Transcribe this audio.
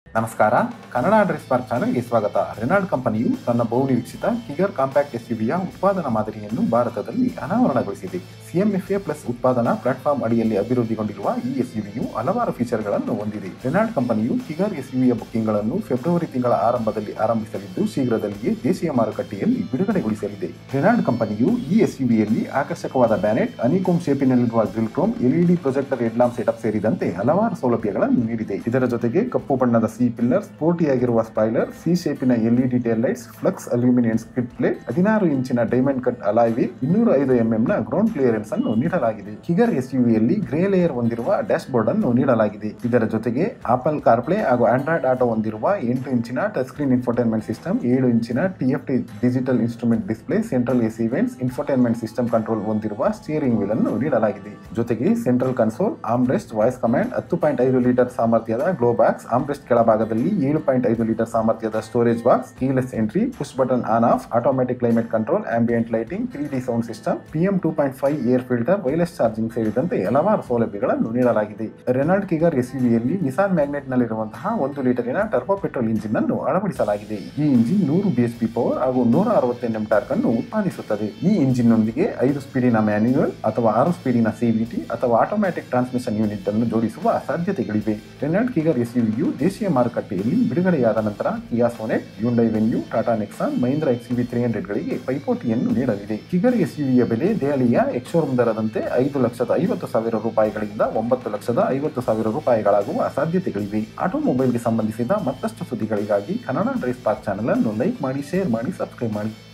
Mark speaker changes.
Speaker 1: ನಮಸ್ಕಾರ Kannada dress park ಚಾನೆಲ್ಗೆ ಸ್ವಾಗತ ರೆನಾಲ್ಡ್ ಕಂಪನಿಯು ತನ್ನ ಬಹುನಿರೀಕ್ಷಿತ ಕಿಗರ್ ಕಾಂಪ್ಯಾಕ್ಟ್ ಎಸ್ಯುವಿಯ ಉತ್ಪಾದನಾ ಮಾದರಿಯನ್ನು ಭಾರತದಲ್ಲಿ ಅನಾವರಣಗೊಳಿಸಿದೆ ಸಿಎಂಎಫ್ಎ ಪ್ಲಸ್ ಉತ್ಪಾದನಾ ಪ್ಲಾಟ್ಫಾರ್ಮ್ ಅಡಿಯಲ್ಲಿ ಅಭಿವೃದ್ಧಿಗೊಂಡಿರುವ ಈ ಎಸ್ಯುವಿಯು ಹಲವಾರು ಫೀಚರ್ಗಳನ್ನು ಹೊಂದಿದೆ ರೆನಾಲ್ಡ್ ಕಂಪನಿಯು ಕಿಗರ್ ಎಸ್ಯುವಿಯ ಬುಕ್ಕಿಂಗ್ಗಳನ್ನು ಫೆಬ್ರವರಿ ತಿಂಗಳ ಆರಂಭದಲ್ಲಿ ಆರಂಭಿಸಲಿದ್ದು ಶೀಘ್ರದಲ್ಲಿಯೇ ದೇಶೀಯ ಮಾರುಕಟ್ಟೆಯಲ್ಲಿ ಬಿಡುಗಡೆಗೊಳಿಸಲಿದೆ ರೆನಾಲ್ಡ್ ಕಂಪನಿಯು ಈ ಎಸ್ಯುವಿಯಲ್ಲಿ ಆಕರ್ಷಕವಾದ ಬ್ಯಾನೆಟ್ ಅನಿಕೋಮ್ ಶೇಪಿನಲ್ಲಿರುವ grille chrome LED projector headlamp setup ಸೇರಿದಂತೆ ಹಲವಾರು ಸೌಲಭ್ಯಗಳನ್ನು ನೀಡಿದೆ ಇದರ ಜೊತೆಗೆ ಕಪ್ಪು ಬಣ್ಣದ ಸಿ ಪಿಲ್ಲರ್ ಸ್ಪೋರ್ಟಿಯಾಗಿರುವ ಸ್ಪೈಲರ್ ಸಿ ಶೇಪಿನ LED tail lights flux aluminium skid plate ಹದಿನಾರು ಇಂಚಿನ ಡೈಮಂಡ್ ಕಟ್ ಅಲಾಯ್ ವೀಲ್ ಇನ್ನೂರ ಐದು ಎಂಎಂ ನ ಗ್ರೌಂಡ್ ಕ್ಲಿಯರೆನ್ಸ್ ಅನ್ನು ನೀಡಲಾಗಿದೆ ಕಿಗರ್ ಎಸ್ಯುವಿಯಲ್ಲಿ ಗ್ರೇ ಲೇಯರ್ ಹೊಂದಿರುವ ಡ್ಯಾಶ್ ಬೋರ್ಡ್ ಅನ್ನು ನೀಡಲಾಗಿದೆ ಇದರ ಜೊತೆಗೆ ಆಪಲ್ ಕಾರ್ಪ್ಲೇ ಹಾಗೂ ಆಂಡ್ರಾಯ್ಡ್ ಆಟೋ ಹೊಂದಿರುವ ಎಂಟು ಇಂಚಿನ ಟಚ್ ಸ್ಕ್ರೀನ್ ಇನ್ಫೋಟೈನ್ಮೆಂಟ್ ಸಿಸ್ಟಮ್ ಏಳು ಇಂಚಿನ TFT digital instrument display central AC vents infotainment system control ಹೊಂದಿರುವ ಸ್ಟಿಯರಿಂಗ್ ವೀಲ್ ಅನ್ನು ನೀಡಲಾಗಿದೆ ಜೊತೆಗೆ central console armrest voice command ಹತ್ತು ಪಾಯಿಂಟ್ ಐದು ಲೀಟರ್ ಸಾಮರ್ಥ್ಯದ ಗ್ಲೋ ಬಾಕ್ಸ್ ಆಮ್ರೆಸ್ಟ್ ಕೆಳಭಾಗದಲ್ಲಿ ಏಳು ಪಾಯಿಂಟ್ ಐದು ಲೀಟರ್ ಸಾಮರ್ಥ್ಯದ storage box keyless entry push button on off automatic climate control ambient lighting three D sound system PM two point five air filter wireless charging ಸೇರಿದಂತೆ ಹಲವಾರು ಸೌಲಭ್ಯಗಳನ್ನು ನೀಡಲಾಗಿದೆ Renault Kiger ಎಸ್ಯುವಿಯಲ್ಲಿ Nissan Magnite ನಲ್ಲಿರುವಂತಹ ಒಂದು ಲೀಟರಿನ ಟರ್ಬೋ ಪೆಟ್ರೋಲ್ ಇಂಜಿನ್ ಅನ್ನು ಅಳವಡಿಸಲಾಗಿದೆ ಈ ಇಂಜಿನ್ ನೂರು ಬಿಎಸ್ಪಿ ಪವರ್ ಹಾಗೂ ನೂರ ಅರವತ್ತು ಎಂ ಟಾರ್ಕ್ ಅನ್ನು ಉತ್ಪಾದಿಸುತ್ತದೆ ಈ ಇಂಜಿನ್ ನೊಂದಿಗೆ ಐದು ಸ್ಪೀಡಿನ ಮ್ಯಾನ್ಯುಯಲ್ ಅಥವಾ ಆರು ಸ್ಪೀಡಿನ ಸಿವಿಟಿ ಅಥವಾ ಆಟೋಮ್ಯಾಟಿಕ್ ಟ್ರಾನ್ಸ್ಮಿಷನ್ ಯೂನಿಟ್ ಅನ್ನು ಜೋಡಿಸುವ ಸಾಧ್ಯತೆಗಳಿವೆ ರೆನಾಲ್ಡ್ ಕಿಗರ್ ಎಸ್ಯುವಿಯು ದೇಶೀಯ ಮಾರುಕಟ್ಟೆಯಲ್ಲಿ ಬಿಡುಗಡೆಯಾದ ನಂತರ Kia Sonet Hyundai Venue Tata Nexon Mahindra XUV three hundred ಗಳಿಗೆ ಪೈಪೋಟಿಯನ್ನು ನೀಡಲಿದೆ ಕಿಗರ್ ಎಸ್ಯುವಿಯ ಬೆಲೆ ದೆಹಲಿಯ ಎಕ್ಸೋರೂಮ್ ದರದಂತೆ ಐದು ಲಕ್ಷದ ಐವತ್ತು ಸಾವಿರ ರೂಪಾಯಿಗಳಿಂದ ಒಂಬತ್ತು ಲಕ್ಷದ ಐವತ್ತು ಸಾವಿರ ರೂಪಾಯಿಗಳಾಗುವ ಸಾಧ್ಯತೆಗಳಿವೆ ಆಟೋಮೊಬೈಲ್ಗೆ ಸಂಬಂಧಿಸಿದ ಮತ್ತಷ್ಟು ಸುದ್ದಿಗಳಿಗಾಗಿ ಕನ್ನಡ ಡ್ರೈಸ್ ಪಾರ್ಕ್ ಚಾನಲ್ ಅನ್ನು ಲೈಕ್ ಮಾಡಿ ಶೇರ್ ಮಾಡಿ ಸಬ್ಸ್ಕ್ರೈಬ್ ಮಾಡಿ